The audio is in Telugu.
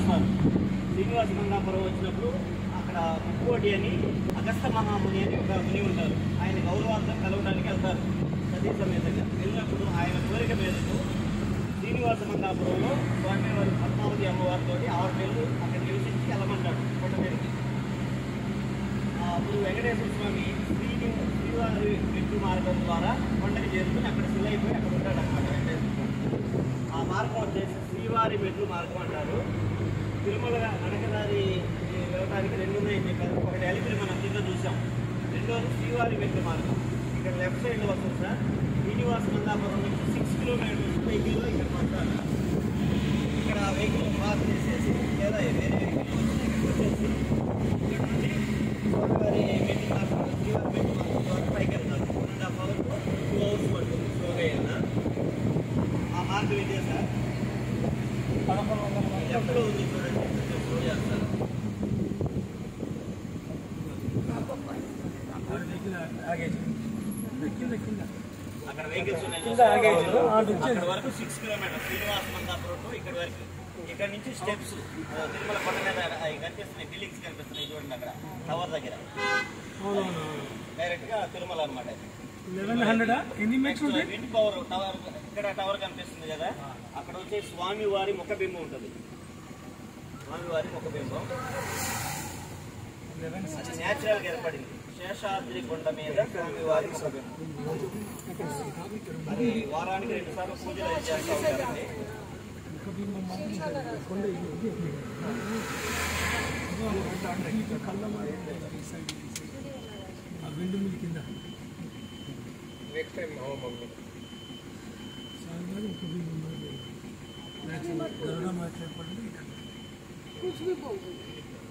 వస్తారు శ్రీనివాస మంగాపురం వచ్చినప్పుడు అక్కడ ముక్కోటి అని అగస్త మహాముని అని ఒక ముని ఉంటారు ఆయన గౌరవార్థం కలవడానికి వెళ్తారు సతీ సమేతంగా వెళ్ళినప్పుడు ఆయన కోరిక మేరకు శ్రీనివాస మంగాపురంలో స్వామివారి పద్మావతి అమ్మవారితో ఆరు నెలలు అక్కడ నివసించి వెళ్ళమంటాడు కొండ మీదకి ఆ, అప్పుడు వెంకటేశ్వర స్వామి శ్రీని శ్రీవారి మెట్టు మార్గం ద్వారా కొండకి చేరుకుని అక్కడ సిల్ అయిపోయి అక్కడ ఉంటాడు అనమాట వెంకటేశ్వర స్వామి ఆ మార్గం వచ్చేసి శ్రీవారి మెట్లు మార్గం అంటారు తిరుమల అడగదారి వెళ్ళడానికి రెండు ఉన్నాయని చెప్పారు ఒకటి అలిపిరి మనం కింద చూసాం రెండోది శ్రీవారి మెట్లు మార్గం ఇక్కడ లెఫ్ట్ సైడ్లో వస్తుంది సార్ శ్రీనివాస మందాపురం నుంచి సిక్స్ కిలోమీటర్స్ వెహికల్లో ఇక్కడ పడతారు ఇక్కడ వెహికల్ పార్క్ చేసేసి లేదా వేరే వెహికల్ వచ్చి ఇక్కడికి వచ్చేసి ఇక్కడ నుండి స్వామివారి మెట్లు మార్గం శ్రీవారి మెట్లు మార్గం ద్వారా పైకి వెళ్తారు one and half hour two hours పడుతుంది స్లోగా వెళ్ళినా ఆ మార్గం ఇదే సార్ ఎప్పుడు ఉంది చూడండి కొంచెం స్లో చేస్తారు అక్కడ వెహికల్స్ ఉన్నాయి అక్కడ వరకు six kilometres Srinivasa Mandapuram to ఇక్కడ వరకు ఇక్కడ నుంచి స్టెప్స్ తిరుమల కొండ మీద అవి కనిపిస్తున్నాయి బిల్డింగ్స్ కనిపిస్తున్నాయి చూడండి అక్కడ టవర్ దగ్గర డైరెక్ట్ గా తిరుమల అనమాట లెవెన్ హండ్రెడ్ ఎన్ని మెట్స్ ఉంటాయి విండ్ పవర్ టవర్ ఇక్కడ టవర్ కనిపిస్తుంది కదా అక్కడ వచ్చే స్వామి వారి ముఖబింబం ఉంటుంది స్వామి వారి ముఖబింబం అది న్యాచురల్ గా ఏర్పడింది శేషాద్రి కొండ మీద స్వామి వారి ముఖబింబం అది వారానికి రెండు సార్లు పూజలు అది చేస్తూ ఉంటారండి ఆ విండు మిల్ కింద నెక్స్ట్ టైం సాయంత్రం ఒక బిందు ఉన్నది. న్యాచురల్ గరుడ మ్యాచ్ ఏర్పడింది ఇక్కడ.